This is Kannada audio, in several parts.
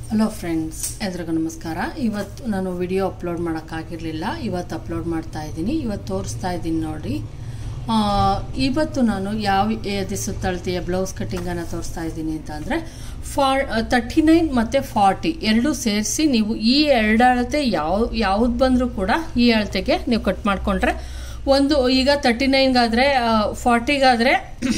ಹಲೋ ಫ್ರೆಂಡ್ಸ್ ಎಲ್ರಿಗೂ ನಮಸ್ಕಾರ ಇವತ್ತು ನಾನು ವಿಡಿಯೋ ಅಪ್ಲೋಡ್ ಮಾಡೋಕ್ಕಾಗಿರಲಿಲ್ಲ ಇವತ್ತು ಅಪ್ಲೋಡ್ ಮಾಡ್ತಾ ಇದ್ದೀನಿ ಇವತ್ತು ತೋರಿಸ್ತಾ ಇದ್ದೀನಿ ನೋಡಿ ಆ, ಇವತ್ತು ನಾನು ಯಾವ ಎದೆ ಸುತ್ತಳತೆಯ ಬ್ಲೌಸ್ ಕಟ್ಟಿಂಗನ್ನು ತೋರಿಸ್ತಾ ಇದ್ದೀನಿ ಅಂತ ಅಂದರೆ ಫಾರ್ ತರ್ಟಿ ನೈನ್ ಮತ್ತು ಫಾರ್ಟಿ ಎರಡೂ ಸೇರಿಸಿ ನೀವು ಈ ಎರಡು ಅಳತೆ ಯಾವ ಯಾವ್ದು ಬಂದರೂ ಕೂಡ ಈ ಅಳತೆಗೆ ನೀವು ಕಟ್ ಮಾಡಿಕೊಂಡ್ರೆ ಒಂದು ಈಗ ತರ್ಟಿ ನೈನ್ಗಾದರೆ ಫಾರ್ಟಿಗಾದರೆ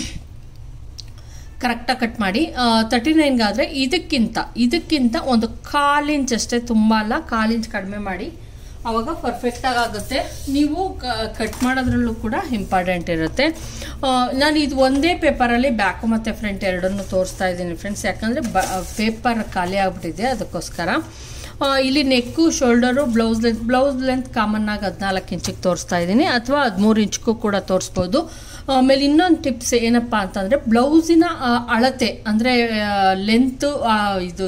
ಕರೆಕ್ಟಾಗಿ ಕಟ್ ಮಾಡಿ ತರ್ಟಿ ನೈನ್ಗಾದರೆ ಇದಕ್ಕಿಂತ ಇದಕ್ಕಿಂತ ಒಂದು ಕಾಲು ಇಂಚ್ ಅಷ್ಟೇ ತುಂಬ ಅಲ್ಲ ಕಾಲು ಇಂಚ್ ಕಡಿಮೆ ಮಾಡಿ ಆವಾಗ ಪರ್ಫೆಕ್ಟಾಗಿ ಆಗುತ್ತೆ ನೀವು ಕಟ್ ಮಾಡೋದ್ರಲ್ಲೂ ಕೂಡ ಇಂಪಾರ್ಟೆಂಟ್ ಇರುತ್ತೆ ಆ, ನಾನು ಇದು ಒಂದೇ ಪೇಪರಲ್ಲಿ ಬ್ಯಾಕು ಮತ್ತು ಫ್ರಂಟ್ ಎರಡನ್ನು ತೋರಿಸ್ತಾ ಇದ್ದೀನಿ ಫ್ರೆಂಡ್ಸ್ ಯಾಕಂದರೆ ಬ ಪೇಪರ್ ಖಾಲಿ ಆಗಿಬಿಟ್ಟಿದೆ ಅದಕ್ಕೋಸ್ಕರ ಆ, ಇಲ್ಲಿ neck shoulder blouse length blouse length common ಆಗಿ ಹದಿನಾಲ್ಕು ಇಂಚಿಗೆ ತೋರಿಸ್ತಾ ಇದ್ದೀನಿ ಅಥವಾ ಹದಿಮೂರು ಇಂಚ್ಗೂ ಕೂಡ ತೋರಿಸ್ಬೋದು ಆಮೇಲೆ ಇನ್ನೊಂದು ಟಿಪ್ಸ್ ಏನಪ್ಪ ಅಂತಂದರೆ ಬ್ಲೌಸಿನ ಆ, ಅಳತೆ ಅಂದರೆ ಲೆಂತು ಇದು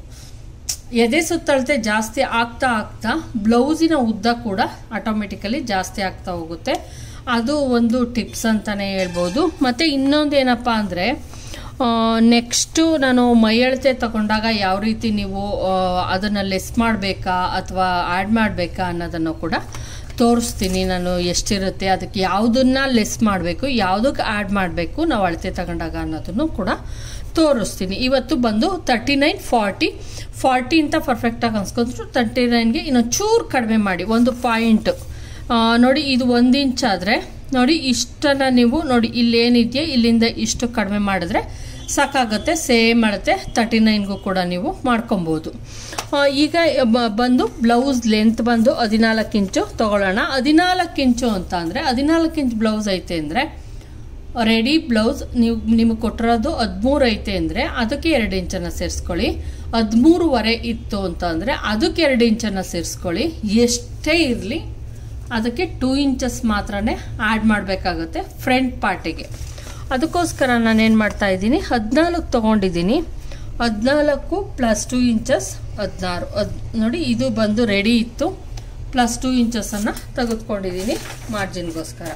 ಎದೆ ಸುತ್ತಳತೆ ಜಾಸ್ತಿ ಆಗ್ತಾ ಆಗ್ತಾ ಬ್ಲೌಸಿನ ಉದ್ದ ಕೂಡ ಆಟೋಮೆಟಿಕಲಿ ಜಾಸ್ತಿ ಆಗ್ತಾ ಹೋಗುತ್ತೆ ಅದು ಒಂದು ಟಿಪ್ಸ್ ಅಂತಲೇ ಹೇಳ್ಬೋದು ಮತ್ತು ಇನ್ನೊಂದು ಏನಪ್ಪ ಅಂದರೆ ನೆಕ್ಸ್ಟು ನಾನು ಮೈ ಅಳತೆ ತಗೊಂಡಾಗ ಯಾವ ರೀತಿ ನೀವು ಅದನ್ನು ಲೆಸ್ ಮಾಡಬೇಕಾ ಅಥವಾ ಆ್ಯಡ್ ಮಾಡಬೇಕಾ ಅನ್ನೋದನ್ನು ಕೂಡ ತೋರಿಸ್ತೀನಿ ನಾನು ಎಷ್ಟಿರುತ್ತೆ ಅದಕ್ಕೆ ಯಾವುದನ್ನ ಲೆಸ್ ಮಾಡಬೇಕು ಯಾವುದಕ್ಕೆ ಆ್ಯಡ್ ಮಾಡಬೇಕು ನಾವು ಅಳತೆ ತಗೊಂಡಾಗ ಅನ್ನೋದನ್ನು ಕೂಡ ತೋರಿಸ್ತೀನಿ ಇವತ್ತು ಬಂದು ತರ್ಟಿ ನೈನ್ ಫಾರ್ಟಿ ಫಾರ್ಟಿ ಅಂತ ಪರ್ಫೆಕ್ಟಾಗಿ ಅನ್ಸ್ಕೊಂಡ್ರು ತರ್ಟಿ ನೈನ್ಗೆ ಇನ್ನೊಂದು ಚೂರು ಕಡಿಮೆ ಮಾಡಿ ಒಂದು ಪಾಯಿಂಟ್ ನೋಡಿ ಇದು ಒಂದು ಇಂಚ್ ಆದರೆ ನೋಡಿ ಇಷ್ಟನ್ನು ನೀವು ನೋಡಿ ಇಲ್ಲೇನಿದೆಯಾ ಇಲ್ಲಿಂದ ಇಷ್ಟು ಕಡಿಮೆ ಮಾಡಿದ್ರೆ ಸಾಕಾಗುತ್ತೆ ಸೇಮ್ ಅಳತೆ ತರ್ಟಿ ನೈನ್ಗೂ ಕೂಡ ನೀವು ಮಾಡ್ಕೊಬೋದು ಆ, ಈಗ ಬ- ಬಂದು ಬ್ಲೌಸ್ ಲೆಂತ್ ಬಂದು ಹದಿನಾಲ್ಕು ಇಂಚು ತೊಗೊಳ್ಳೋಣ ಹದಿನಾಲ್ಕು ಇಂಚು ಅಂತ ಅಂದರೆ ಹದಿನಾಲ್ಕು ಇಂಚ್ ಬ್ಲೌಸ್ ಐತೆ ಅಂದರೆ ರೆಡಿ ಬ್ಲೌಸ್ ನೀವು ನಿಮಗೆ ಕೊಟ್ಟಿರೋದು ಹದಿಮೂರು ಐತೆ ಅಂದರೆ ಅದಕ್ಕೆ ಎರಡು ಇಂಚನ್ನು ಸೇರಿಸ್ಕೊಳ್ಳಿ ಹದಿಮೂರುವರೆ ಇತ್ತು ಅಂತ ಅಂದರೆ ಅದಕ್ಕೆ ಎರಡು ಇಂಚನ್ನು ಸೇರಿಸ್ಕೊಳ್ಳಿ ಎಷ್ಟೇ ಇರಲಿ ಅದಕ್ಕೆ ಟೂ ಇಂಚಸ್ ಮಾತ್ರನೇ ಆ್ಯಡ್ ಮಾಡಬೇಕಾಗುತ್ತೆ ಫ್ರಂಟ್ ಪಾರ್ಟಿಗೆ ಅದಕ್ಕೋಸ್ಕರ ನಾನೇನು ಮಾಡ್ತಾ ಇದ್ದೀನಿ ಹದಿನಾಲ್ಕು ತೊಗೊಂಡಿದ್ದೀನಿ ಹದಿನಾಲ್ಕು ಪ್ಲಸ್ ಟೂ ಇಂಚಸ್ ಹದಿನಾರು ಹದ್ ನೋಡಿ ಇದು ಬಂದು ರೆಡಿ ಇತ್ತು ಪ್ಲಸ್ ಟೂ ಇಂಚಸನ್ನು ತೆಗೆದುಕೊಂಡಿದ್ದೀನಿ ಮಾರ್ಜಿನ್ಗೋಸ್ಕರ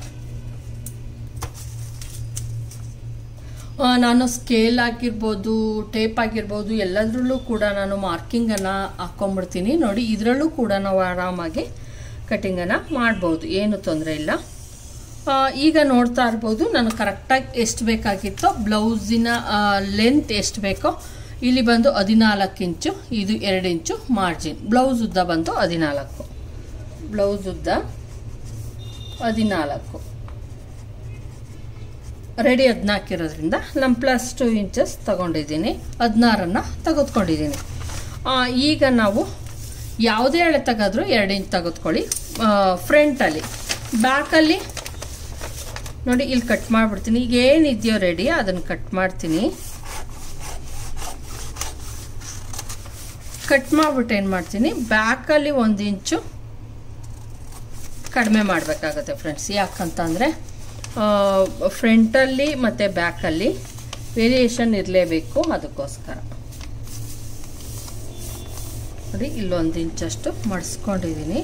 ಆ, ನಾನು ಸ್ಕೇಲ್ ಆಗಿರ್ಬೋದು ಟೇಪ್ ಆಗಿರ್ಬೋದು ಎಲ್ಲದರಲ್ಲೂ ಕೂಡ ನಾನು ಮಾರ್ಕಿಂಗನ್ನು ಹಾಕ್ಕೊಂಬಿಡ್ತೀನಿ ನೋಡಿ ಇದರಲ್ಲೂ ಕೂಡ ನಾವು ಆರಾಮಾಗಿ ಕಟಿಂಗನ್ನು ಮಾಡ್ಬೋದು ಏನು ತೊಂದರೆ ಇಲ್ಲ ಆ, ಈಗ ನೋಡ್ತಾ ಇರ್ಬೋದು ನಾನು ಕರೆಕ್ಟಾಗಿ ಎಷ್ಟು ಬೇಕಾಗಿತ್ತೋ ಬ್ಲೌಸಿನ ಲೆಂತ್ ಎಷ್ಟು ಬೇಕೋ ಇಲ್ಲಿ ಬಂದು ಹದಿನಾಲ್ಕು ಇಂಚು ಇದು ಎರಡು ಇಂಚು ಮಾರ್ಜಿನ್ ಬ್ಲೌಸ್ ಉದ್ದ ಬಂದು ಹದಿನಾಲ್ಕು ಬ್ಲೌಸ್ ಉದ್ದ ಹದಿನಾಲ್ಕು ರೆಡಿ ಹದಿನಾಲ್ಕು ಇರೋದ್ರಿಂದ ನಾನು ಪ್ಲಸ್ ಟು ಇಂಚಸ್ ತಗೊಂಡಿದ್ದೀನಿ ಹದಿನಾರನ್ನು ತೆಗೆದುಕೊಂಡಿದ್ದೀನಿ ಆ, ಈಗ ನಾವು ಯಾವುದೇ ಎಳೆ ತೆಗೆದ್ರೂ ಎರಡು ಇಂಚ್ ತೆಗೆದುಕೊಳ್ಳಿ ಫ್ರಂಟಲ್ಲಿ ಬ್ಯಾಕಲ್ಲಿ ನೋಡಿ ಇಲ್ಲಿ ಕಟ್ ಮಾಡಿಬಿಡ್ತೀನಿ ಈಗ ಏನಿದೆಯೋ ರೆಡಿ ಅದನ್ನು ಕಟ್ ಮಾಡ್ತೀನಿ ಕಟ್ ಮಾಡಿಬಿಟ್ಟು ಏನು ಮಾಡ್ತೀನಿ ಬ್ಯಾಕಲ್ಲಿ ಒಂದು ಇಂಚು ಕಡಿಮೆ ಮಾಡಬೇಕಾಗತ್ತೆ ಫ್ರೆಂಡ್ಸ್ ಯಾಕಂತಂದರೆ ಫ್ರಂಟಲ್ಲಿ ಮತ್ತು ಬ್ಯಾಕಲ್ಲಿ ವೇರಿಯೇಷನ್ ಇರಲೇಬೇಕು ಅದಕ್ಕೋಸ್ಕರ ನೋಡಿ ಇಲ್ಲೊಂದು ಇಂಚಷ್ಟು ಮಡಿಸ್ಕೊಂಡಿದ್ದೀನಿ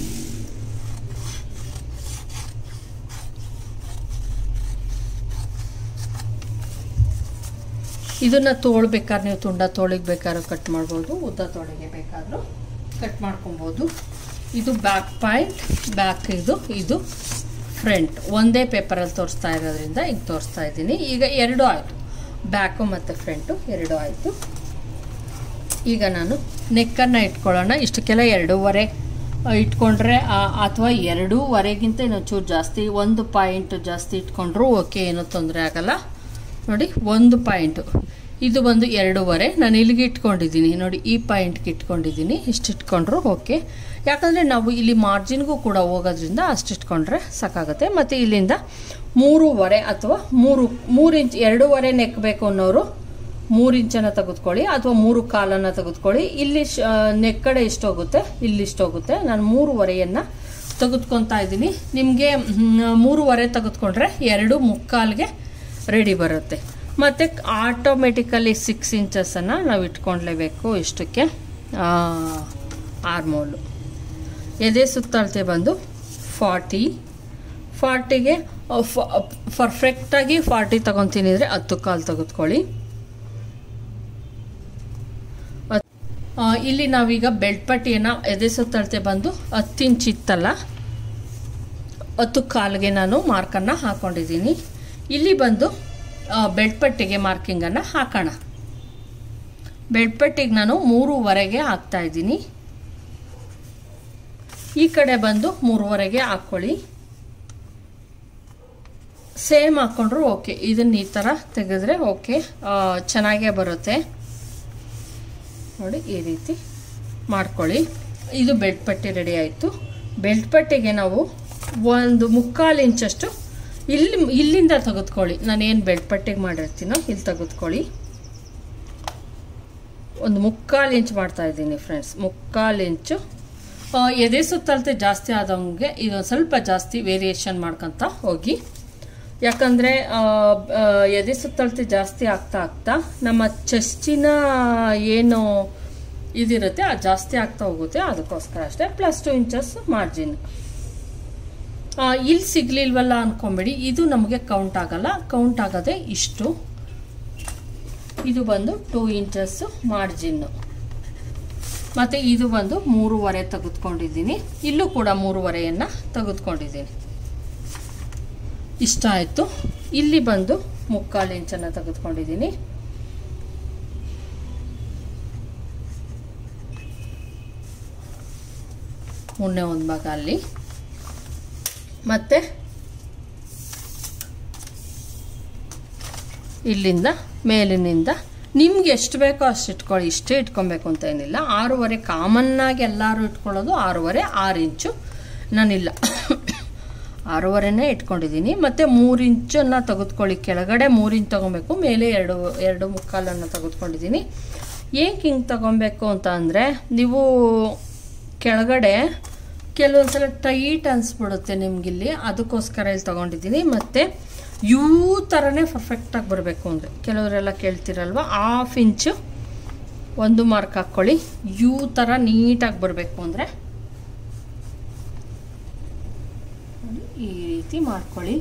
ಇದನ್ನು ತೊಳ್ಬೇಕಾದ್ರೆ ನೀವು ತುಂಡ ತೊಳಿಗೆ ಬೇಕಾದ್ರೂ ಕಟ್ ಮಾಡ್ಬೋದು ಉದ್ದ ತೊಳಿಗೆ ಬೇಕಾದರೂ ಕಟ್ ಮಾಡ್ಕೊಬೋದು ಇದು ಬ್ಯಾಕ್ ಪಾಯಿಂಟ್ ಬ್ಯಾಕ್ ಇದು ಇದು ಫ್ರಂಟ್ ಒಂದೇ ಪೇಪರಲ್ಲಿ ತೋರಿಸ್ತಾ ಇರೋದ್ರಿಂದ ಈಗ ತೋರಿಸ್ತಾ ಇದ್ದೀನಿ ಈಗ ಎರಡು ಆಯಿತು ಬ್ಯಾಕು ಮತ್ತು ಫ್ರಂಟು ಎರಡು ಆಯಿತು ಈಗ ನಾನು ನೆಕ್ಕನ್ನು ಇಟ್ಕೊಳ್ಳೋಣ ಇಷ್ಟಕ್ಕೆಲ್ಲ ಎರಡೂವರೆ ಆ, ಇಟ್ಕೊಂಡ್ರೆ ಅಥವಾ ಎರಡೂವರೆಗಿಂತ ಇನ್ನೊಂದು ಚೂರು ಜಾಸ್ತಿ ಒಂದು ಪಾಯಿಂಟ್ ಜಾಸ್ತಿ ಇಟ್ಕೊಂಡ್ರು ಓಕೆ ಏನೂ ತೊಂದರೆ ಆಗಲ್ಲ ನೋಡಿ ಒಂದು ಪಾಯಿಂಟು ಇದು ಬಂದು ಎರಡೂವರೆ ನಾನು ಇಲ್ಲಿಗೆ ಇಟ್ಕೊಂಡಿದ್ದೀನಿ ನೋಡಿ ಈ ಪಾಯಿಂಟ್ಗೆ ಇಟ್ಕೊಂಡಿದ್ದೀನಿ ಇಷ್ಟು ಇಟ್ಕೊಂಡ್ರು ಓಕೆ ಯಾಕಂದರೆ ನಾವು ಇಲ್ಲಿ ಮಾರ್ಜಿನ್ಗೂ ಕೂಡ ಹೋಗೋದ್ರಿಂದ ಅಷ್ಟು ಇಟ್ಕೊಂಡ್ರೆ ಸಾಕಾಗುತ್ತೆ ಮತ್ತು ಇಲ್ಲಿಂದ ಮೂರುವರೆ ಅಥವಾ ಮೂರು ಮೂರು ಇಂಚ್ ಎರಡೂವರೆ ನೆಕ್ಕಬೇಕು ಅನ್ನೋರು ಮೂರು ಇಂಚನ್ನು ತೆಗೆದುಕೊಳ್ಳಿ ಅಥವಾ ಮೂರು ಕಾಲನ್ನು ತೆಗೆದುಕೊಳ್ಳಿ ಇಲ್ಲಿ ಶ ನೆಕ್ ಕಡೆ ಇಷ್ಟೋಗುತ್ತೆ ಇಲ್ಲಿ ಇಷ್ಟೋಗುತ್ತೆ ನಾನು ಮೂರುವರೆಯನ್ನು ತೆಗೆದುಕೊತಾ ಇದ್ದೀನಿ ನಿಮಗೆ ಮೂರುವರೆ ತೆಗೆದುಕೊಂಡ್ರೆ ಎರಡು ಮುಕ್ಕಾಲ್ಗೆ ರೆಡಿ ಬರುತ್ತೆ ಮತ್ತು ಆಟೋಮೆಟಿಕಲಿ ಸಿಕ್ಸ್ ಇಂಚಸನ್ನು ನಾವು ಇಟ್ಕೊಳ್ಲೇಬೇಕು ಇಷ್ಟಕ್ಕೆ ಆರ್ಮೋಲು ಎದೆ ಸುತ್ತಳತೆ ಬಂದು ಫಾರ್ಟಿ ಫಾರ್ಟಿಗೆ ಪರ್ಫೆಕ್ಟಾಗಿ ಫಾರ್ಟಿ ತೊಗೊತೀನಿ ಅಂದರೆ ಹತ್ತು ಕಾಲು ತೆಗೆದುಕೊಳ್ಳಿ ಇಲ್ಲಿ ನಾವೀಗ ಬೆಲ್ಟ್ ಪಟ್ಟಿಯನ್ನು ಎದೆ ಸುತ್ತಳತೆ ಬಂದು ಹತ್ತು ಇಂಚ್ ಇತ್ತಲ್ಲ ಹತ್ತು ಕಾಲಿಗೆ ನಾನು ಮಾರ್ಕನ್ನು ಹಾಕೊಂಡಿದ್ದೀನಿ ಇಲ್ಲಿ ಬಂದು ಆ, ಬೆಲ್ಟ್ ಪಟ್ಟಿಗೆ ಮಾರ್ಕಿಂಗನ್ನು ಹಾಕೋಣ ಬೆಲ್ಟ್ ಪಟ್ಟಿಗೆ ನಾನು ಮೂರುವರೆಗೆ ಹಾಕ್ತಾ ಇದ್ದೀನಿ ಈ ಕಡೆ ಬಂದು ಮೂರುವರೆಗೆ ಹಾಕ್ಕೊಳ್ಳಿ ಸೇಮ್ ಹಾಕ್ಕೊಂಡ್ರು ಓಕೆ ಇದನ್ನ ಈ ಥರ ತೆಗೆದ್ರೆ ಓಕೆ ಚೆನ್ನಾಗೇ ಬರುತ್ತೆ ನೋಡಿ ಈ ರೀತಿ ಮಾಡ್ಕೊಳ್ಳಿ ಇದು ಬೆಲ್ಟ್ ಪಟ್ಟಿ ರೆಡಿ ಆಯಿತು ಬೆಲ್ಟ್ ಪಟ್ಟಿಗೆ ನಾವು ಒಂದು ಮುಕ್ಕಾಲು ಇಂಚಷ್ಟು ಇಲ್ಲಿ ಇಲ್ಲಿಂದ ತೆಗೆದುಕೊಳ್ಳಿ ನಾನೇನು ಬೆಲ್ಟ್ ಪಟ್ಟಿಗೆ ಮಾಡಿರ್ತೀನೋ ಇಲ್ಲಿ ತೆಗೆದುಕೊಳ್ಳಿ ಒಂದು ಮುಕ್ಕಾಲು ಇಂಚ್ ಮಾಡ್ತಾ ಇದ್ದೀನಿ ಫ್ರೆಂಡ್ಸ್ ಮುಕ್ಕಾಲು ಇಂಚು ಆ, ಎದೆ ಸುತ್ತಳತೆ ಜಾಸ್ತಿ ಆದಂಗೆ ಇದೊಂದು ಸ್ವಲ್ಪ ಜಾಸ್ತಿ ವೇರಿಯೇಷನ್ ಮಾಡ್ಕೊತ ಹೋಗಿ ಯಾಕಂದರೆ ಎದೆ ಸುತ್ತಳತೆ ಜಾಸ್ತಿ ಆಗ್ತಾ ಆಗ್ತಾ ನಮ್ಮ ಚೆಸ್ಟಿನ ಏನು ಇದಿರುತ್ತೆ ಅದು ಜಾಸ್ತಿ ಆಗ್ತಾ ಹೋಗುತ್ತೆ ಅದಕ್ಕೋಸ್ಕರ ಅಷ್ಟೇ ಪ್ಲಸ್ ಟು ಇಂಚಸ್ ಮಾರ್ಜಿನ್ ಇಲ್ಲಿ ಸಿಗ್ಲಿಲ್ವಲ್ಲ ಅನ್ಕೊಂಬೇಡಿ ಇದು ನಮಗೆ ಕೌಂಟ್ ಆಗಲ್ಲ ಕೌಂಟ್ ಆಗೋದೇ ಇಷ್ಟು ಇದು ಬಂದು ಟೂ ಇಂಚಸ್ ಮಾರ್ಜಿನ್ನು ಮತ್ತು ಇದು ಬಂದು ಮೂರುವರೆ ತೆಗೆದುಕೊಂಡಿದ್ದೀನಿ ಇಲ್ಲೂ ಕೂಡ ಮೂರುವರೆಯನ್ನು ತೆಗೆದುಕೊಂಡಿದ್ದೀನಿ ಇಷ್ಟ ಆಯಿತು ಇಲ್ಲಿ ಬಂದು ಮುಕ್ಕಾಲು ಇಂಚನ್ನು ತೆಗೆದುಕೊಂಡಿದ್ದೀನಿ ಮುನ್ನೆ ಒಂದು ಭಾಗ ಅಲ್ಲಿ ಮತ್ತು ಇಲ್ಲಿಂದ ಮೇಲಿನಿಂದ ನಿಮ್ಗೆ ಎಷ್ಟು ಬೇಕೋ ಅಷ್ಟು ಇಟ್ಕೊಳ್ಳಿ ಇಷ್ಟೇ ಇಟ್ಕೊಬೇಕು ಅಂತ ಏನಿಲ್ಲ ಆರೂವರೆ ಕಾಮನ್ನಾಗಿ ಎಲ್ಲರೂ ಇಟ್ಕೊಳ್ಳೋದು ಆರೂವರೆ ಆರು ಇಂಚು ನಾನಿಲ್ಲ ಆರೂವರೆನೇ ಇಟ್ಕೊಂಡಿದ್ದೀನಿ ಮತ್ತು ಮೂರು ಇಂಚನ್ನು ತೆಗೆದುಕೊಳ್ಳಿ ಕೆಳಗಡೆ ಮೂರು ಇಂಚ್ ತೊಗೊಬೇಕು ಮೇಲೆ ಎರಡು ಎರಡು ಮುಕ್ಕಾಲನ್ನು ತೆಗೆದುಕೊಂಡಿದ್ದೀನಿ ಏಕೆ ಹಿಂಗೆ ತೊಗೊಬೇಕು ಅಂತ ಅಂದರೆ ನೀವು ಕೆಳಗಡೆ ಕೆಲವೊಂದು ಸಲ ಟೈಟ್ ಅನಿಸ್ಬಿಡುತ್ತೆ ನಿಮಗಿಲ್ಲಿ ಅದಕ್ಕೋಸ್ಕರ ಇಲ್ಲಿ ತೊಗೊಂಡಿದ್ದೀನಿ ಮತ್ತು ಯೂ ಥರನೇ ಪರ್ಫೆಕ್ಟಾಗಿ ಬರಬೇಕು ಅಂದರೆ ಕೆಲವರೆಲ್ಲ ಕೇಳ್ತಿರಲ್ವ ಹಾಫ್ ಇಂಚು ಒಂದು ಮಾರ್ಕ್ ಹಾಕ್ಕೊಳ್ಳಿ ಯೂ ಥರ ನೀಟಾಗಿ ಬರಬೇಕು ಅಂದರೆ ಈ ರೀತಿ ಮಾಡ್ಕೊಳ್ಳಿ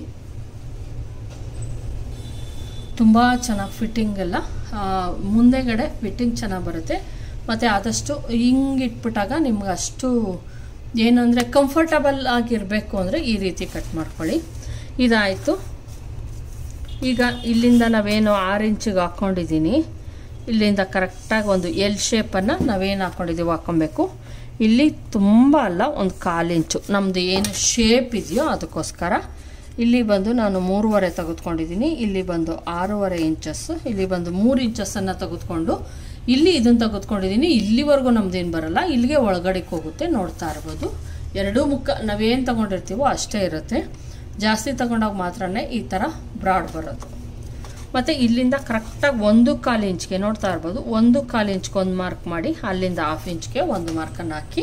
ತುಂಬ ಚೆನ್ನಾಗಿ ಫಿಟ್ಟಿಂಗ್ ಎಲ್ಲ ಆ, ಮುಂದೆಗಡೆ ಫಿಟ್ಟಿಂಗ್ ಚೆನ್ನಾಗಿ ಬರುತ್ತೆ ಮತ್ತು ಆದಷ್ಟು ಹಿಂಗೆ ಇಟ್ಬಿಟ್ಟಾಗ ನಿಮ್ಗೆ ಅಷ್ಟು ಏನಂದರೆ ಕಂಫರ್ಟಬಲ್ ಆಗಿರಬೇಕು ಅಂದರೆ ಈ ರೀತಿ ಕಟ್ ಮಾಡ್ಕೊಳ್ಳಿ ಇದಾಯಿತು ಈಗ ಇಲ್ಲಿಂದ ನಾವೇನು ಆರು ಇಂಚಿಗೆ ಹಾಕ್ಕೊಂಡಿದ್ದೀನಿ ಇಲ್ಲಿಂದ ಕರೆಕ್ಟಾಗಿ ಒಂದು ಎಲ್ ಶೇಪನ್ನು ನಾವೇನು ಹಾಕ್ಕೊಂಡಿದ್ದೀವಿ ಹಾಕ್ಕೊಬೇಕು ಇಲ್ಲಿ ತುಂಬ ಅಲ್ಲ ಒಂದು ಕಾಲು ಇಂಚು ನಮ್ಮದು ಏನು ಶೇಪ್ ಇದೆಯೋ ಅದಕ್ಕೋಸ್ಕರ ಇಲ್ಲಿ ಬಂದು ನಾನು ಮೂರುವರೆ ತೆಗೆದುಕೊಂಡಿದ್ದೀನಿ ಇಲ್ಲಿ ಬಂದು ಆರೂವರೆ ಇಂಚಸ್ಸು ಇಲ್ಲಿ ಬಂದು ಮೂರು ಇಂಚಸ್ಸನ್ನು ತೆಗೆದುಕೊಂಡು ಇಲ್ಲಿ ಇದನ್ನು ತೆಗೆದುಕೊಂಡಿದ್ದೀನಿ ಇಲ್ಲಿವರೆಗೂ ನಮ್ದೇನು ಬರಲ್ಲ ಇಲ್ಲಿಗೆ ಒಳಗಡೆಗೆ ಹೋಗುತ್ತೆ ನೋಡ್ತಾ ಇರ್ಬೋದು ಎರಡೂ ಮುಖ ನಾವೇನು ತೊಗೊಂಡಿರ್ತೀವೋ ಅಷ್ಟೇ ಇರುತ್ತೆ ಜಾಸ್ತಿ ತಗೊಂಡಾಗ ಮಾತ್ರನೇ ಈ ಥರ ಬ್ರಾಡ್ ಬರೋದು ಮತ್ತು ಇಲ್ಲಿಂದ ಕರೆಕ್ಟಾಗಿ ಒಂದು ಕಾಲು ಇಂಚ್ಗೆ ನೋಡ್ತಾ ಇರ್ಬೋದು ಒಂದು ಕಾಲು ಇಂಚ್ಗೆ ಒಂದು ಮಾರ್ಕ್ ಮಾಡಿ ಅಲ್ಲಿಂದ ಹಾಫ್ ಇಂಚ್ಗೆ ಒಂದು ಮಾರ್ಕನ್ನು ಹಾಕಿ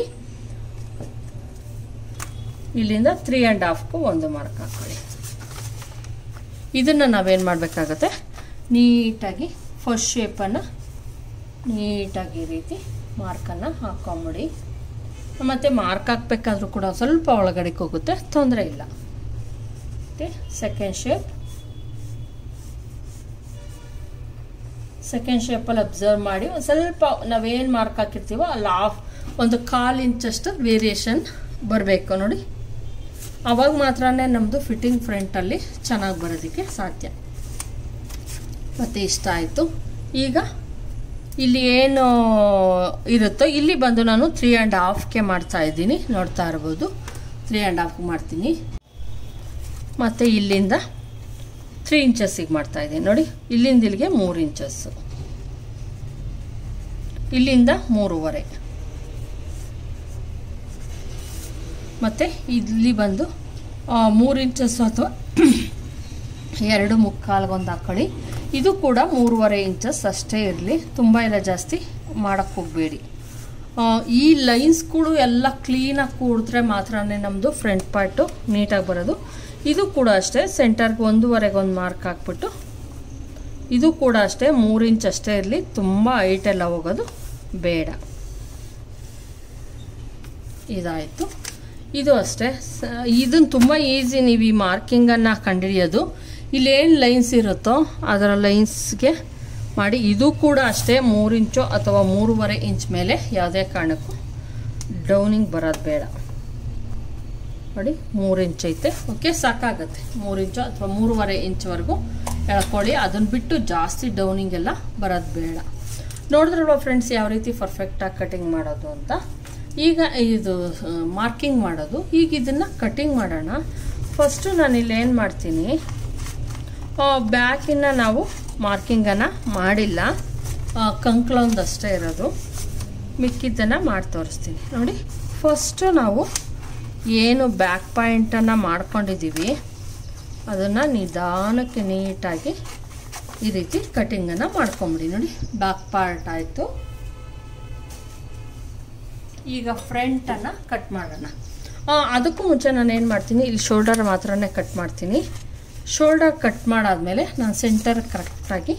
ಇಲ್ಲಿಂದ ತ್ರೀ ಆ್ಯಂಡ್ ಹಾಫ್ಗೂ ಒಂದು ಮಾರ್ಕ್ ಹಾಕ್ಕೊಳ್ಳಿ ಇದನ್ನು ನಾವೇನು ಮಾಡಬೇಕಾಗತ್ತೆ ನೀಟಾಗಿ ಫಸ್ಟ್ ಶೇಪನ್ನು ನೀಟಾಗಿ ಈ ರೀತಿ ಮಾರ್ಕನ್ನು ಹಾಕ್ಕೊಂಬಿಡಿ ಮತ್ತು ಮಾರ್ಕ್ ಹಾಕ್ಬೇಕಾದ್ರೂ ಕೂಡ ಸ್ವಲ್ಪ ಒಳಗಡೆಗೆ ಹೋಗುತ್ತೆ ತೊಂದರೆ ಇಲ್ಲ ಮತ್ತು ಸೆಕೆಂಡ್ ಶೇಪ್ ಸೆಕೆಂಡ್ ಶೇಪಲ್ಲಿ ಅಬ್ಸರ್ವ್ ಮಾಡಿ ಒಂದು ಸ್ವಲ್ಪ ನಾವೇನು ಮಾರ್ಕ್ ಹಾಕಿರ್ತೀವೋ ಅಲ್ಲಿ ಆಫ್ ಒಂದು ಕಾಲು ಇಂಚಷ್ಟು ವೇರಿಯೇಷನ್ ಬರಬೇಕು ನೋಡಿ ಅವಾಗ ಮಾತ್ರನೇ ನಮ್ಮದು ಫಿಟ್ಟಿಂಗ್ ಫ್ರಂಟಲ್ಲಿ ಚೆನ್ನಾಗಿ ಬರೋದಕ್ಕೆ ಸಾಧ್ಯ ಮತ್ತು ಇಷ್ಟ ಆಯಿತು ಈಗ ಇಲ್ಲಿ ಏನು ಇರುತ್ತೋ ಇಲ್ಲಿ ಬಂದು ನಾನು ತ್ರೀ ಆ್ಯಂಡ್ ಹಾಫ್ಗೆ ಮಾಡ್ತಾ ಇದ್ದೀನಿ ನೋಡ್ತಾ ಇರ್ಬೋದು ತ್ರೀ ಆ್ಯಂಡ್ ಹಾಫ್ ಮಾಡ್ತೀನಿ ಮತ್ತು ಇಲ್ಲಿಂದ ತ್ರೀ ಇಂಚಸ್ಸಿಗೆ ಮಾಡ್ತಾ ಇದ್ದೀನಿ ನೋಡಿ ಇಲ್ಲಿಂದ ಇಲ್ಲಿಗೆ ಮೂರು ಇಂಚಸ್ಸು ಇಲ್ಲಿಂದ ಮೂರುವರೆ ಮತ್ತು ಇಲ್ಲಿ ಬಂದು ಮೂರು ಇಂಚಸ್ಸು ಅಥವಾ ಎರಡು ಮುಕ್ಕಾಲ್ಗೊಂದು ಹಾಕ್ಕೊಳ್ಳಿ ಇದು ಕೂಡ ಮೂರುವರೆ ಇಂಚಸ್ ಅಷ್ಟೇ ಇರಲಿ ತುಂಬ ಎಲ್ಲ ಜಾಸ್ತಿ ಮಾಡೋಕ್ಕೆ ಹೋಗಬೇಡಿ ಈ ಲೈನ್ಸ್ಗಳು ಎಲ್ಲ ಕ್ಲೀನಾಗಿ ಕೂಡಿದ್ರೆ ಮಾತ್ರನೇ ನಮ್ಮದು ಫ್ರಂಟ್ ಪಾರ್ಟು ನೀಟಾಗಿ ಬರೋದು ಇದು ಕೂಡ ಅಷ್ಟೇ ಸೆಂಟರ್ಗೆ ಒಂದೂವರೆಗೆ ಒಂದು ಮಾರ್ಕ್ ಹಾಕ್ಬಿಟ್ಟು ಇದು ಕೂಡ ಅಷ್ಟೇ ಮೂರು ಇಂಚ್ ಅಷ್ಟೇ ಇರಲಿ ತುಂಬ ಹೈಟೆಲ್ಲ ಹೋಗೋದು ಬೇಡ ಇದಾಯಿತು ಇದು ಅಷ್ಟೇ ಇದನ್ನು ತುಂಬ ಈಸಿ ನೀವು ಈ ಮಾರ್ಕಿಂಗನ್ನು ಕಂಡುಹಿಡಿಯೋದು ಇಲ್ಲೇನು ಲೈನ್ಸ್ ಇರುತ್ತೋ ಅದರ ಲೈನ್ಸ್ಗೆ ಮಾಡಿ ಇದು ಕೂಡ ಅಷ್ಟೇ ಮೂರು ಇಂಚು ಅಥವಾ ಮೂರುವರೆ ಇಂಚ್ ಮೇಲೆ ಯಾವುದೇ ಕಾರಣಕ್ಕೂ ಡೌನಿಂಗ್ ಬರೋದು ಬೇಡ ನೋಡಿ ಮೂರು ಇಂಚ್ ಐತೆ ಓಕೆ ಸಾಕಾಗತ್ತೆ ಮೂರು ಇಂಚು ಅಥವಾ ಮೂರುವರೆ ಇಂಚ್ವರೆಗೂ ಎಳ್ಕೊಳ್ಳಿ ಅದನ್ನು ಬಿಟ್ಟು ಜಾಸ್ತಿ ಡೌನಿಂಗ್ ಎಲ್ಲ ಬರೋದು ಬೇಡ ನೋಡಿದ್ರಲ್ವ ಫ್ರೆಂಡ್ಸ್ ಯಾವ ರೀತಿ ಪರ್ಫೆಕ್ಟಾಗಿ ಕಟಿಂಗ್ ಮಾಡೋದು ಅಂತ ಈಗ ಇದು ಮಾರ್ಕಿಂಗ್ ಮಾಡೋದು ಈಗ ಇದನ್ನು ಕಟಿಂಗ್ ಮಾಡೋಣ ಫಸ್ಟು ನಾನಿಲ್ಲಿ ಏನು ಮಾಡ್ತೀನಿ ಬ್ಯಾಕಿನ ನಾವು ಮಾರ್ಕಿಂಗನ್ನು ಮಾಡಿಲ್ಲ ಕಂಕ್ಳೊಂದಷ್ಟೇ ಇರೋದು ಮಿಕ್ಕಿದ್ದನ್ನು ಮಾಡಿ ತೋರಿಸ್ತೀನಿ ನೋಡಿ ಫಸ್ಟು ನಾವು ಏನು ಬ್ಯಾಕ್ ಪಾಯಿಂಟನ್ನು ಮಾಡ್ಕೊಂಡಿದ್ದೀವಿ ಅದನ್ನು ನಿಧಾನಕ್ಕೆ ನೀಟಾಗಿ ಈ ರೀತಿ ಕಟಿಂಗನ್ನು ಮಾಡ್ಕೊಂಬಿಡಿ ನೋಡಿ ಬ್ಯಾಕ್ ಪಾರ್ಟ್ ಆಯಿತು ಈಗ ಫ್ರಂಟನ್ನು ಕಟ್ ಮಾಡೋಣ ಅದಕ್ಕೂ ಮುಂಚೆ ನಾನು ಏನು ಮಾಡ್ತೀನಿ ಇಲ್ಲಿ ಶೋಲ್ಡರ್ ಮಾತ್ರನೇ ಕಟ್ ಮಾಡ್ತೀನಿ ಶೋಲ್ಡರ್ ಕಟ್ ಮಾಡಾದಮೇಲೆ ನಾನು ಸೆಂಟರ್ ಕರೆಕ್ಟಾಗಿ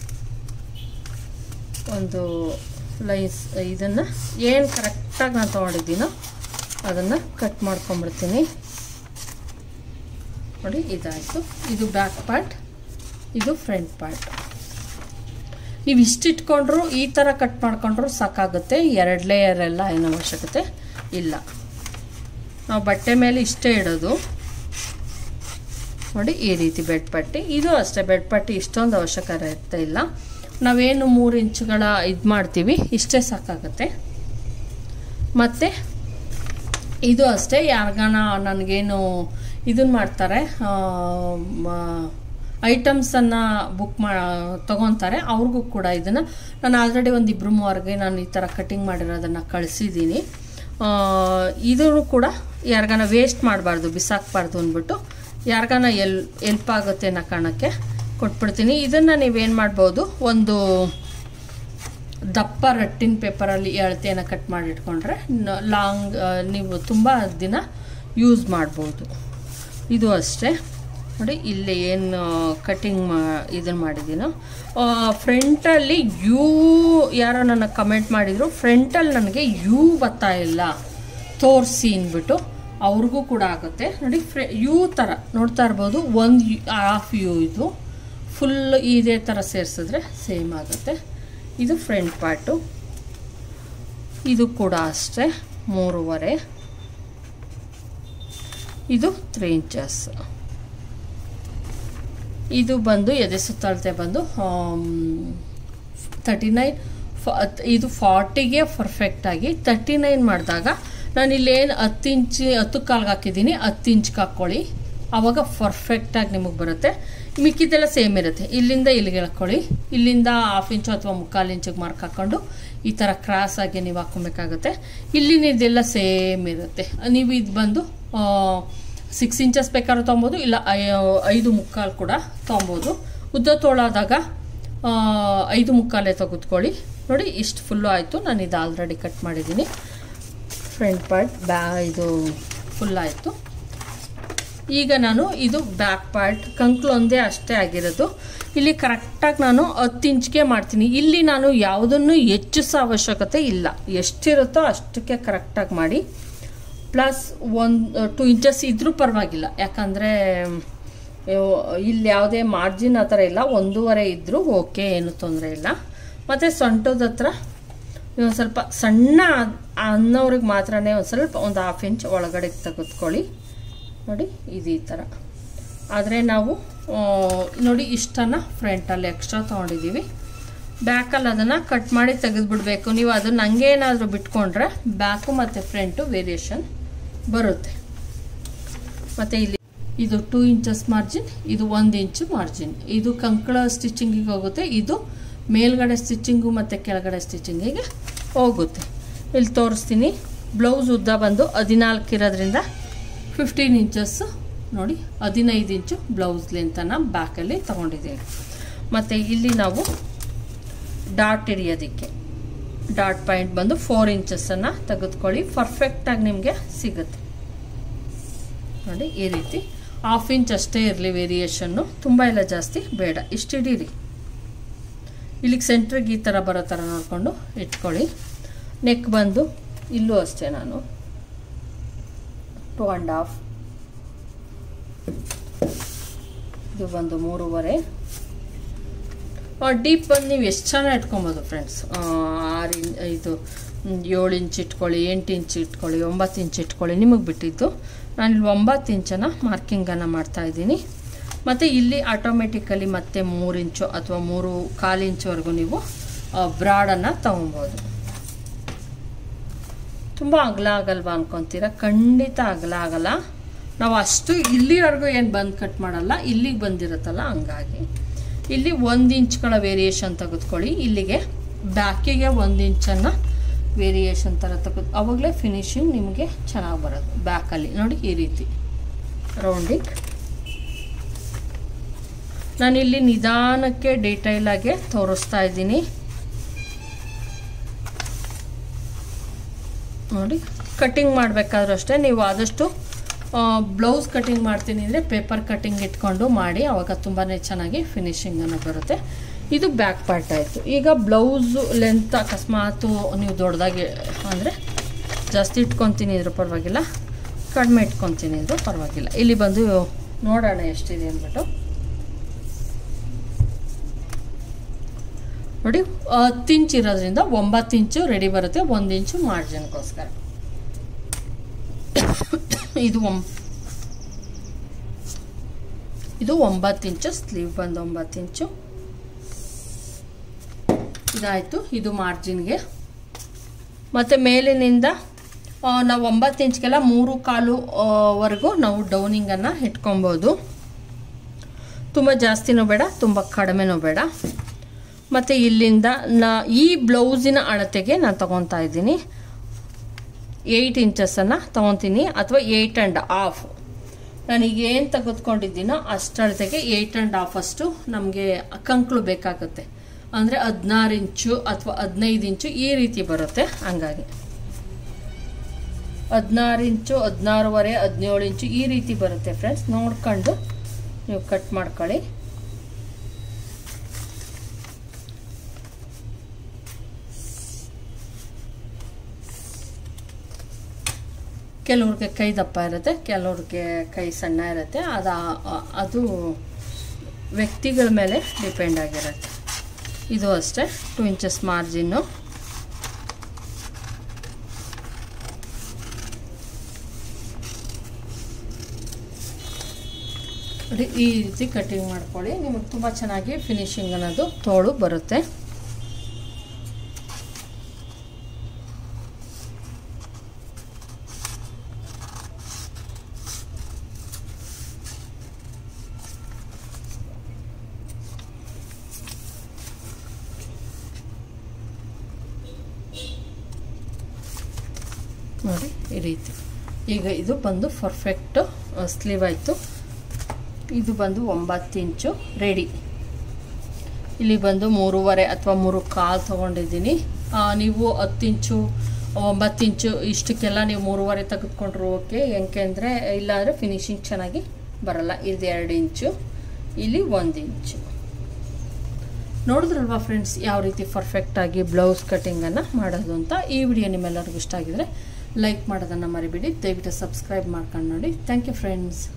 ಒಂದು ಲೈಸ್ ಇದನ್ನು ಏನು ಕರೆಕ್ಟಾಗಿ ನಾನು ತೊಗೊಂಡಿದ್ದೀನೋ ಅದನ್ನು ಕಟ್ ಮಾಡ್ಕೊಂಬಿಡ್ತೀನಿ ನೋಡಿ ಇದಾಯಿತು ಇದು ಬ್ಯಾಕ್ ಪಾರ್ಟ್ ಇದು ಫ್ರಂಟ್ ಪಾರ್ಟ್ ನೀವು ಇಷ್ಟಿಟ್ಕೊಂಡ್ರು ಈ ಥರ ಕಟ್ ಮಾಡ್ಕೊಂಡ್ರು ಸಾಕಾಗುತ್ತೆ ಎರಡು ಲೇಯರ್ ಎಲ್ಲ ಏನೋ ಅವಶ್ಯಕತೆ ಇಲ್ಲ ನಾವು ಬಟ್ಟೆ ಮೇಲೆ ಇಷ್ಟೇ ಇಡೋದು ನೋಡಿ ಈ ರೀತಿ ಬೆಡ್ ಪಟ್ಟಿ ಇದು ಅಷ್ಟೇ ಬೆಡ್ ಪಟ್ಟಿ ಇಷ್ಟೊಂದು ಅವಶ್ಯಕತೆ ಇಲ್ಲ ನಾವೇನು ಮೂರು ಇಂಚುಗಳ ಇದು ಮಾಡ್ತೀವಿ ಇಷ್ಟೇ ಸಾಕಾಗುತ್ತೆ ಮತ್ತು ಇದು ಅಷ್ಟೇ ಯಾರಿಗಾನ ನನಗೇನು ಇದನ್ನು ಮಾಡ್ತಾರೆ ಐಟಮ್ಸನ್ನು ಬುಕ್ ಮಾ ತೊಗೊತಾರೆ ಅವ್ರಿಗೂ ಕೂಡ ಇದನ್ನು ನಾನು ಆಲ್ರೆಡಿ ಒಂದು ಇಬ್ಬರು ಮೂವರಿಗೆ ನಾನು ಈ ಥರ ಕಟಿಂಗ್ ಮಾಡಿರೋದನ್ನು ಕಳಿಸಿದ್ದೀನಿ ಇದೂ ಕೂಡ ಯಾರಿಗಾನ ವೇಸ್ಟ್ ಮಾಡಬಾರ್ದು ಬಿಸಾಕಬಾರ್ದು ಅಂದ್ಬಿಟ್ಟು ಯಾರಿಗಾನ ಎಲ್ ಎಲ್ಪ್ ಆಗುತ್ತೆ ಅನ್ನೋ ಕಾರಣಕ್ಕೆ ಕೊಟ್ಬಿಡ್ತೀನಿ ಇದನ್ನು ನೀವೇನು ಮಾಡ್ಬೋದು ಒಂದು ದಪ್ಪ ರಟ್ಟಿನ ಪೇಪರಲ್ಲಿ ಎಳತೆಯನ್ನು ಕಟ್ ಮಾಡಿ ಇಟ್ಕೊಂಡ್ರೆ ಲಾಂಗ್ ನೀವು ತುಂಬ ದಿನ ಯೂಸ್ ಮಾಡ್ಬೋದು ಇದು ಅಷ್ಟೇ ನೋಡಿ ಇಲ್ಲಿ ಏನು ಕಟಿಂಗ್ ಮಾ ಇದನ್ನು ಮಾಡಿದ್ದೀನೋ ಫ್ರಂಟಲ್ಲಿ ಯೂ ಯಾರೋ ನನ್ನ ಕಮೆಂಟ್ ಮಾಡಿದರು ಫ್ರಂಟಲ್ಲಿ ನನಗೆ ಯೂ ಬರ್ತಾ ಇಲ್ಲ ತೋರಿಸಿ ಅಂದ್ಬಿಟ್ಟು ಅವ್ರಿಗೂ ಕೂಡ ಆಗುತ್ತೆ ನೋಡಿ ಫ್ರೆ ಯೂ ಥರ ನೋಡ್ತಾ ಇರ್ಬೋದು ಒಂದು ಹಾಫ್ ಯೂ ಇದು ಫುಲ್ ಇದೇ ಥರ ಸೇರಿಸಿದ್ರೆ ಸೇಮ್ ಆಗುತ್ತೆ ಇದು ಫ್ರಂಟ್ ಪಾರ್ಟು ಇದು ಕೂಡ ಅಷ್ಟೇ ಮೂರುವರೆ ಇದು ತ್ರೀ ಇಂಚಸ್ ಇದು ಬಂದು ಎದೆ ಸುತ್ತಳತೆ ಬಂದು ತರ್ಟಿ ನೈನ್ ಇದು ಫಾರ್ಟಿಗೆ ಪರ್ಫೆಕ್ಟಾಗಿ ತರ್ಟಿ ನೈನ್ ಮಾಡಿದಾಗ ನಾನು ಇಲ್ಲೇನು ಹತ್ತು ಇಂಚ್ ಹತ್ತು ಕಾಲ್ಗೆ ಹಾಕಿದ್ದೀನಿ ಹತ್ತು ಇಂಚ್ಗೆ ಹಾಕ್ಕೊಳ್ಳಿ ಆವಾಗ ಪರ್ಫೆಕ್ಟಾಗಿ ನಿಮಗೆ ಬರುತ್ತೆ ಮಿಕ್ಕಿದ್ದೆಲ್ಲ ಸೇಮ್ ಇರುತ್ತೆ ಇಲ್ಲಿಂದ ಇಲ್ಲಿಗೆ ಹಾಕ್ಕೊಳ್ಳಿ ಇಲ್ಲಿಂದ ಹಾಫ್ ಇಂಚು ಅಥವಾ ಮುಕ್ಕಾಲು ಇಂಚಿಗೆ ಮಾರ್ಕ್ ಹಾಕ್ಕೊಂಡು ಈ ಥರ ಕ್ರಾಸಾಗಿ ನೀವು ಹಾಕ್ಕೊಬೇಕಾಗುತ್ತೆ ಇಲ್ಲಿನ ಇದೆಲ್ಲ ಸೇಮ್ ಇರುತ್ತೆ ನೀವು ಇದು ಬಂದು ಸಿಕ್ಸ್ ಇಂಚಸ್ ಬೇಕಾದ್ರೂ ತೊಗೊಬೋದು ಇಲ್ಲ ಐದು ಮುಕ್ಕಾಲು ಕೂಡ ತೊಗೊಬೋದು ಉದ್ದ ತೋಳಾದಾಗ ಐದು ಮುಕ್ಕಾಲೇ ತೆಗೆದುಕೊಳ್ಳಿ ನೋಡಿ ಇಷ್ಟು ಫುಲ್ಲು ಆಯಿತು ನಾನು ಇದು ಆಲ್ರೆಡಿ ಕಟ್ ಮಾಡಿದ್ದೀನಿ ಫ್ರಂಟ್ ಪಾರ್ಟ್ ಬ್ಯಾ ಇದು ಫುಲ್ ಆಯಿತು ಈಗ ನಾನು ಇದು ಬ್ಯಾಕ್ ಪಾರ್ಟ್ ಕಂಕ್ಲು ಒಂದೇ ಅಷ್ಟೇ ಆಗಿರೋದು ಇಲ್ಲಿ ಕರೆಕ್ಟಾಗಿ ನಾನು ಹತ್ತು ಇಂಚ್ಗೆ ಮಾಡ್ತೀನಿ ಇಲ್ಲಿ ನಾನು ಯಾವುದನ್ನು ಹೆಚ್ಚಿಸೋ ಅವಶ್ಯಕತೆ ಇಲ್ಲ ಎಷ್ಟಿರುತ್ತೋ ಅಷ್ಟಕ್ಕೆ ಕರೆಕ್ಟಾಗಿ ಮಾಡಿ ಪ್ಲಸ್ ಒಂದು ಟು ಇಂಚಸ್ ಇದ್ರೂ ಪರವಾಗಿಲ್ಲ ಯಾಕಂದರೆ ಇಲ್ಲಿ ಯಾವುದೇ ಮಾರ್ಜಿನ್ ಆ ಥರ ಇಲ್ಲ ಒಂದೂವರೆ ಇದ್ದರೂ ಓಕೆ ಏನು ತೊಂದರೆ ಇಲ್ಲ ಮತ್ತು ಸೊಂಟದ ಹತ್ರ ಒಂದು ಸ್ವಲ್ಪ ಸಣ್ಣ ಅನ್ನೋರಿಗೆ ಮಾತ್ರನೇ ಒಂದು ಸ್ವಲ್ಪ ಒಂದು ಹಾಫ್ ಇಂಚ್ ಒಳಗಡೆ ತೆಗೆದುಕೊಳ್ಳಿ ನೋಡಿ ಇದು ಈ ಥರ ಆದರೆ ನಾವು ನೋಡಿ ಇಷ್ಟನ್ನು ಫ್ರಂಟಲ್ಲಿ ಎಕ್ಸ್ಟ್ರಾ ತೊಗೊಂಡಿದ್ದೀವಿ ಬ್ಯಾಕಲ್ಲಿ ಅದನ್ನು ಕಟ್ ಮಾಡಿ ತೆಗೆದುಬಿಡ್ಬೇಕು ನೀವು ಅದನ್ನು ಹಂಗೇನಾದರೂ ಬಿಟ್ಕೊಂಡ್ರೆ ಬ್ಯಾಕು ಮತ್ತು ಫ್ರಂಟು ವೇರಿಯೇಷನ್ ಬರುತ್ತೆ ಮತ್ತು ಇಲ್ಲಿ ಇದು ಟೂ ಇಂಚಸ್ ಮಾರ್ಜಿನ್ ಇದು ಒಂದು ಇಂಚು ಮಾರ್ಜಿನ್ ಇದು ಕಂಕಳ ಸ್ಟಿಚಿಂಗಿಗೆ ಹೋಗುತ್ತೆ ಇದು ಮೇಲ್ಗಡೆ ಸ್ಟಿಚಿಂಗು ಮತ್ತು ಕೆಳಗಡೆ ಸ್ಟಿಚಿಂಗಿಗೆ ಹೋಗುತ್ತೆ ಇಲ್ಲಿ ತೋರಿಸ್ತೀನಿ ಬ್ಲೌಸ್ ಉದ್ದ ಬಂದು ಹದಿನಾಲ್ಕು ಇರೋದ್ರಿಂದ ಫಿಫ್ಟೀನ್ ಇಂಚಸ್ ನೋಡಿ ಹದಿನೈದು ಇಂಚು ಬ್ಲೌಸ್ ಲೆಂತನ್ನು ಬ್ಯಾಕಲ್ಲಿ ತೊಗೊಂಡಿದ್ದೀವಿ ಮತ್ತು ಇಲ್ಲಿ ನಾವು ಡಾಟ್ ಹಿಡಿಯೋದಕ್ಕೆ ಡಾಟ್ ಪಾಯಿಂಟ್ ಬಂದು ಫೋರ್ ಇಂಚಸ್ಸನ್ನು ತೆಗೆದುಕೊಳ್ಳಿ ಪರ್ಫೆಕ್ಟಾಗಿ ನಿಮಗೆ ಸಿಗುತ್ತೆ ನೋಡಿ ಈ ರೀತಿ ಹಾಫ್ ಇಂಚ್ ಅಷ್ಟೇ ಇರಲಿ ವೇರಿಯೇಷನ್ನು ತುಂಬ ಎಲ್ಲ ಜಾಸ್ತಿ ಬೇಡ ಇಷ್ಟು ಹಿಡೀರಿ ಇಲ್ಲಿಗೆ ಸೆಂಟ್ರಿಗೆ ಈ ಥರ ಬರೋ ಥರ ನೋಡಿಕೊಂಡು ಇಟ್ಕೊಳ್ಳಿ ನೆಕ್ ಬಂದು ಇಲ್ಲೂ ಅಷ್ಟೇ ನಾನು ಟು ಆ್ಯಂಡ್ ಹಾಫ್ ಇದು ಬಂದು ಮೂರುವರೆ ಡೀಪ್ ಬಂದು ನೀವು ಎಷ್ಟು ಚೆನ್ನಾಗಿ ಇಟ್ಕೊಬೋದು ಫ್ರೆಂಡ್ಸ್ ಆರು ಇನ್ ಇದು ಮ್, ಏಳು ಇಂಚ್ ಇಟ್ಕೊಳ್ಳಿ ಎಂಟು ಇಂಚ್ ಇಟ್ಕೊಳ್ಳಿ ಒಂಬತ್ತು ಇಂಚ್ ಇಟ್ಕೊಳ್ಳಿ ನಿಮಗೆ ಬಿಟ್ಟಿದ್ದು ನಾನು ಇಲ್ಲಿ ಒಂಬತ್ತು ಇಂಚನ್ನು ಮಾರ್ಕಿಂಗನ್ನು ಮಾಡ್ತಾ ಇದ್ದೀನಿ ಮತ್ತು ಇಲ್ಲಿ ಆಟೋಮೆಟಿಕಲಿ ಮತ್ತೆ ಮೂರು ಇಂಚು ಅಥವಾ ಮೂರು ಕಾಲು ಇಂಚ್ವರೆಗೂ ನೀವು ಬ್ರಾಡನ್ನು ತೊಗೊಬೋದು ತುಂಬ ಅಗಲ ಆಗಲ್ವಾ ಅನ್ಕೊತೀರಾ ಖಂಡಿತ ಅಗಲ ಆಗಲ್ಲ ನಾವು ಅಷ್ಟು ಇಲ್ಲಿವರೆಗೂ ಏನು ಬಂದು ಕಟ್ ಮಾಡಲ್ಲ ಇಲ್ಲಿಗೆ ಬಂದಿರುತ್ತಲ್ಲ ಹಂಗಾಗಿ ಇಲ್ಲಿ ಒಂದು ಇಂಚ್ಗಳ ವೇರಿಯೇಷನ್ ತೆಗೆದುಕೊಳ್ಳಿ ಇಲ್ಲಿಗೆ ಬ್ಯಾಕಿಗೆ ಒಂದು ಇಂಚನ್ನು ವೇರಿಯೇಷನ್ ಥರ ತೆಗೆದು ಅವಾಗಲೇ ಫಿನಿಶಿಂಗ್ ನಿಮಗೆ ಚೆನ್ನಾಗಿ ಬರೋದು ಬ್ಯಾಕಲ್ಲಿ ನೋಡಿ ಈ ರೀತಿ ರೌಂಡಿಂಗ್ ನಾನಿಲ್ಲಿ ನಿಧಾನಕ್ಕೆ ಡೀಟೈಲಾಗೆ ತೋರಿಸ್ತಾ ಇದ್ದೀನಿ ನೋಡಿ ಕಟ್ಟಿಂಗ್ ಮಾಡಬೇಕಾದ್ರೂ ಅಷ್ಟೇ ನೀವು ಆದಷ್ಟು ಬ್ಲೌಸ್ ಕಟ್ಟಿಂಗ್ ಮಾಡ್ತೀನಿ ಅಂದರೆ ಪೇಪರ್ ಕಟ್ಟಿಂಗ್ ಇಟ್ಕೊಂಡು ಮಾಡಿ ಆವಾಗ ತುಂಬಾ ಚೆನ್ನಾಗಿ ಫಿನಿಶಿಂಗನ್ನು ಬರುತ್ತೆ ಇದು ಬ್ಯಾಕ್ ಪಾರ್ಟ್ ಆಯಿತು ಈಗ ಬ್ಲೌಸು ಲೆಂತ್ ಅಕಸ್ಮಾತು ನೀವು ದೊಡ್ಡದಾಗಿ ಅಂದರೆ ಜಾಸ್ತಿ ಇಟ್ಕೊತೀನಿ ಇದ್ರೂ ಪರವಾಗಿಲ್ಲ ಕಡಿಮೆ ಇಟ್ಕೊತೀನಿ ಇದ್ರೂ ಪರವಾಗಿಲ್ಲ ಇಲ್ಲಿ ಬಂದು ನೋಡೋಣ ಎಷ್ಟಿದೆ ಅಂದ್ಬಿಟ್ಟು ನೋಡಿ ಹತ್ತು ಇಂಚ್ ಇರೋದ್ರಿಂದ ಒಂಬತ್ತು ಇಂಚು ರೆಡಿ ಬರುತ್ತೆ ಒಂದು ಇಂಚು ಮಾರ್ಜಿನ್ಗೋಸ್ಕರ ಇದು ಒಂ ಇದು ಒಂಬತ್ತು ಇಂಚು ಸ್ಲೀವ್ ಬಂದು ಒಂಬತ್ತು ಇಂಚು ಇದಾಯಿತು ಇದು ಮಾರ್ಜಿನ್ಗೆ ಮತ್ತು ಮೇಲಿನಿಂದ ಆ, ನಾವು ಒಂಬತ್ತು ಇಂಚ್ಗೆಲ್ಲ ಮೂರು ಕಾಲು ಆ, ವರೆಗೂ ನಾವು ಡೌನಿಂಗನ್ನು ಇಟ್ಕೊಬೋದು ತುಂಬ ಜಾಸ್ತಿನೂ ಬೇಡ ತುಂಬ ಕಡಿಮೆನೂ ಬೇಡ ಮತ್ತು ಇಲ್ಲಿಂದ ನಾ ಈ ಬ್ಲೌಸಿನ ಅಳತೆಗೆ ನಾನು ತಗೊತಾ ಇದ್ದೀನಿ ಏಯ್ಟ್ ಇಂಚಸನ್ನು ತೊಗೊತೀನಿ ಅಥವಾ ಏಯ್ಟ್ ಆ್ಯಂಡ್ ಹಾಫ್ ನಾನೀಗ ಏನು ತೆಗೆದುಕೊಂಡಿದ್ದೀನೋ ಅಷ್ಟು ಅಳತೆಗೆ ಏಯ್ಟ್ ಆ್ಯಂಡ್ ಹಾಫ್ ಅಷ್ಟು ನಮಗೆ ಕಂಕ್ಳು ಬೇಕಾಗುತ್ತೆ ಅಂದರೆ ಹದಿನಾರು ಇಂಚು ಅಥವಾ ಹದಿನೈದು ಇಂಚು ಈ ರೀತಿ ಬರುತ್ತೆ ಹಂಗಾಗಿ ಹದಿನಾರು ಇಂಚು ಹದಿನಾರುವರೆ ಹದಿನೇಳು ಇಂಚು ಈ ರೀತಿ ಬರುತ್ತೆ ಫ್ರೆಂಡ್ಸ್ ನೋಡ್ಕೊಂಡು ನೀವು ಕಟ್ ಮಾಡ್ಕೊಳ್ಳಿ ಕೆಲವ್ರಿಗೆ ಕೈ ದಪ್ಪ ಇರುತ್ತೆ ಕೆಲವ್ರಿಗೆ ಕೈ ಸಣ್ಣ ಇರುತ್ತೆ ಅದು ಅದು ವ್ಯಕ್ತಿಗಳ ಮೇಲೆ ಡಿಪೆಂಡ್ ಆಗಿರುತ್ತೆ ಇದು ಅಷ್ಟೇ ಟು ಇಂಚಸ್ ಮಾರ್ಜಿನ್ನು ನೋಡಿ ಈ ರೀತಿ ಕಟಿಂಗ್ ಮಾಡ್ಕೊಳ್ಳಿ ನಿಮಗೆ ತುಂಬ ಚೆನ್ನಾಗಿ ಫಿನಿಶಿಂಗ್ ಅನ್ನೋದು ತೋಳು ಬರುತ್ತೆ ನೋಡಿ ಈ ರೀತಿ ಈಗ ಇದು ಬಂದು ಪರ್ಫೆಕ್ಟ್ ಸ್ಲೀವ್ ಆಯಿತು ಇದು ಬಂದು ಒಂಬತ್ತು ಇಂಚು ರೆಡಿ ಇಲ್ಲಿ ಬಂದು ಮೂರುವರೆ ಅಥವಾ ಮೂರು ಕಾಲು ತೊಗೊಂಡಿದ್ದೀನಿ ಆ, ನೀವು ಹತ್ತು ಇಂಚು ಒಂಬತ್ತು ಇಂಚು ಇಷ್ಟಕ್ಕೆಲ್ಲ ನೀವು ಮೂರುವರೆ ತೆಗೆದುಕೊಂಡ್ರು ಓಕೆ ಯಾಕೆಂದರೆ ಇಲ್ಲಾಂದರೆ ಫಿನಿಶಿಂಗ್ ಚೆನ್ನಾಗಿ ಬರಲ್ಲ ಇದು ಎರಡು ಇಂಚು ಇಲ್ಲಿ ಒಂದು ಇಂಚು ನೋಡಿದ್ರಲ್ವಾ ಫ್ರೆಂಡ್ಸ್ ಯಾವ ರೀತಿ ಪರ್ಫೆಕ್ಟಾಗಿ ಬ್ಲೌಸ್ ಕಟ್ಟಿಂಗನ್ನು ಮಾಡೋದು ಅಂತ ಈ ವಿಡಿಯೋ ನಿಮ್ಮೆಲ್ಲರಿಗೂ ಇಷ್ಟ ಆಗಿದರೆ ಲೈಕ್ ಮಾಡೋದನ್ನು ಮರಿಬೇಡಿ ದಯವಿಟ್ಟು ಸಬ್ಸ್ಕ್ರೈಬ್ ಮಾಡ್ಕೊಂಡು ನೋಡಿ ಥ್ಯಾಂಕ್ ಯು ಫ್ರೆಂಡ್ಸ್